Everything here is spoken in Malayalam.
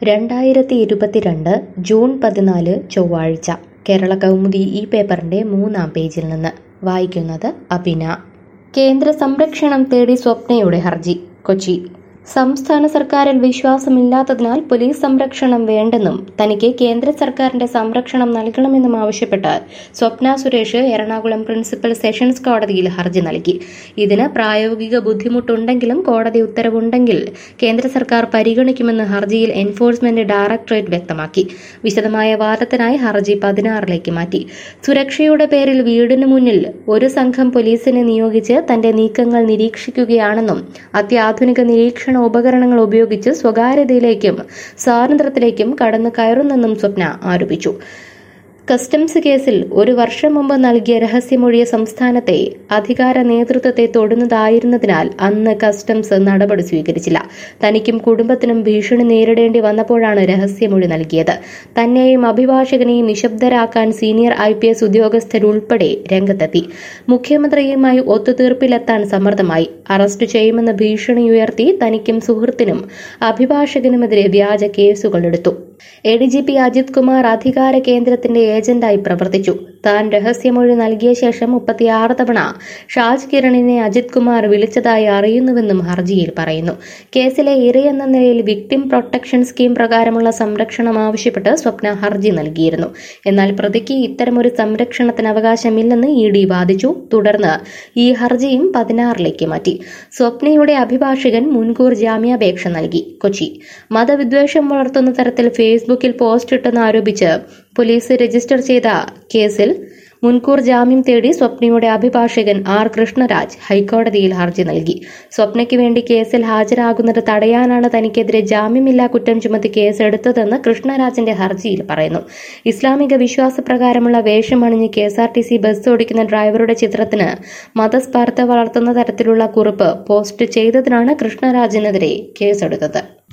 രണ്ടായിരത്തി ഇരുപത്തിരണ്ട് ജൂൺ പതിനാല് ചൊവ്വാഴ്ച കേരള കൗമുദി ഈ പേപ്പറിന്റെ മൂന്നാം പേജിൽ നിന്ന് വായിക്കുന്നത് അഭിന കേന്ദ്ര സംരക്ഷണം തേടി സ്വപ്നയുടെ ഹർജി കൊച്ചി സംസ്ഥാന സർക്കാരിൽ വിശ്വാസമില്ലാത്തതിനാൽ പോലീസ് സംരക്ഷണം വേണ്ടെന്നും തനിക്ക് കേന്ദ്ര സർക്കാരിന്റെ സംരക്ഷണം നൽകണമെന്നും ആവശ്യപ്പെട്ട് സ്വപ്ന സുരേഷ് എറണാകുളം പ്രിൻസിപ്പൽ സെഷൻസ് കോടതിയിൽ ഹർജി നൽകി ഇതിന് പ്രായോഗിക ബുദ്ധിമുട്ടുണ്ടെങ്കിലും കോടതി ഉത്തരവുണ്ടെങ്കിൽ കേന്ദ്ര സർക്കാർ പരിഗണിക്കുമെന്ന് ഹർജിയിൽ എൻഫോഴ്സ്മെന്റ് ഡയറക്ടറേറ്റ് വ്യക്തമാക്കി വിശദമായ വാദത്തിനായി ഹർജി പതിനാറിലേക്ക് മാറ്റി സുരക്ഷയുടെ പേരിൽ വീടിന് മുന്നിൽ ഒരു സംഘം പോലീസിനെ നിയോഗിച്ച് തന്റെ നീക്കങ്ങൾ നിരീക്ഷിക്കുകയാണെന്നും അത്യാധുനിക നിരീക്ഷണ ഉപകരണങ്ങൾ ഉപയോഗിച്ച് സ്വകാര്യതയിലേക്കും സ്വാതന്ത്ര്യത്തിലേക്കും കടന്നു കയറുന്നെന്നും സ്വപ്ന ആരോപിച്ചു കസ്റ്റംസ് കേസിൽ ഒരു വർഷം മുമ്പ് നൽകിയ രഹസ്യമൊഴിയെ സംസ്ഥാനത്തെ അധികാര നേതൃത്വത്തെ തൊടുന്നതായിരുന്നതിനാൽ അന്ന് കസ്റ്റംസ് നടപടി സ്വീകരിച്ചില്ല തനിക്കും കുടുംബത്തിനും ഭീഷണി നേരിടേണ്ടി വന്നപ്പോഴാണ് രഹസ്യമൊഴി നൽകിയത് തന്നെയും അഭിഭാഷകനെയും നിശബ്ദരാക്കാൻ സീനിയർ ഐ പി എസ് ഉദ്യോഗസ്ഥരുൾപ്പെടെ രംഗത്തെത്തി മുഖ്യമന്ത്രിയുമായി ഒത്തുതീർപ്പിലെത്താൻ സമ്മർദ്ദമായി അറസ്റ്റ് ചെയ്യുമെന്ന് ഭീഷണിയുയർത്തി തനിക്കും സുഹൃത്തിനും അഭിഭാഷകനുമെതിരെ വ്യാജ കേസുകൾ എടുത്തു A D G P Ajith Kumar അധികാര കേന്ദ്രത്തിന്റെ ഏജന്റായി പ്രവർത്തിച്ചു താൻ രഹസ്യമൊഴി നൽകിയ ശേഷം മുപ്പത്തിയാറ് തവണ ഷാജ് കിരണിനെ അജിത് കുമാർ വിളിച്ചതായി അറിയുന്നുവെന്നും ഹർജിയിൽ പറയുന്നു കേസിലെ ഇരയെന്ന നിലയിൽ വിക്ടിം പ്രൊട്ടക്ഷൻ സ്കീം പ്രകാരമുള്ള സംരക്ഷണം ആവശ്യപ്പെട്ട് സ്വപ്ന ഹർജി നൽകിയിരുന്നു എന്നാൽ പ്രതിക്ക് ഇത്തരമൊരു സംരക്ഷണത്തിന് അവകാശമില്ലെന്ന് ഇ ഡി വാദിച്ചു തുടർന്ന് ഈ ഹർജിയും പതിനാറിലേക്ക് മാറ്റി സ്വപ്നയുടെ അഭിഭാഷകൻ മുൻകൂർ ജാമ്യാപേക്ഷ നൽകി കൊച്ചി മതവിദ്വേഷം വളർത്തുന്ന തരത്തിൽ ഫേസ്ബുക്കിൽ പോസ്റ്റ് ഇട്ടെന്ന് ആരോപിച്ച് പോലീസ് രജിസ്റ്റർ ചെയ്ത കേസിൽ മുൻകൂർ ജാമ്യം തേടി സ്വപ്നയുടെ അഭിഭാഷകൻ ആർ കൃഷ്ണരാജ് ഹൈക്കോടതിയിൽ ഹർജി നൽകി സ്വപ്നയ്ക്ക് വേണ്ടി കേസിൽ ഹാജരാകുന്നത് തടയാനാണ് തനിക്കെതിരെ ജാമ്യമില്ലാ കുറ്റം ചുമത്തി കേസെടുത്തതെന്ന് കൃഷ്ണരാജിന്റെ ഹർജിയിൽ പറയുന്നു ഇസ്ലാമിക വിശ്വാസപ്രകാരമുള്ള വേഷമണിഞ്ഞ് K S R T C bus ഓടിക്കുന്ന ഡ്രൈവറുടെ ചിത്രത്തിന് മതസ്പർദ്ധ വളർത്തുന്ന തരത്തിലുള്ള കുറിപ്പ് പോസ്റ്റ് ചെയ്തതിനാണ് കൃഷ്ണരാജിനെതിരെ കേസെടുത്തത്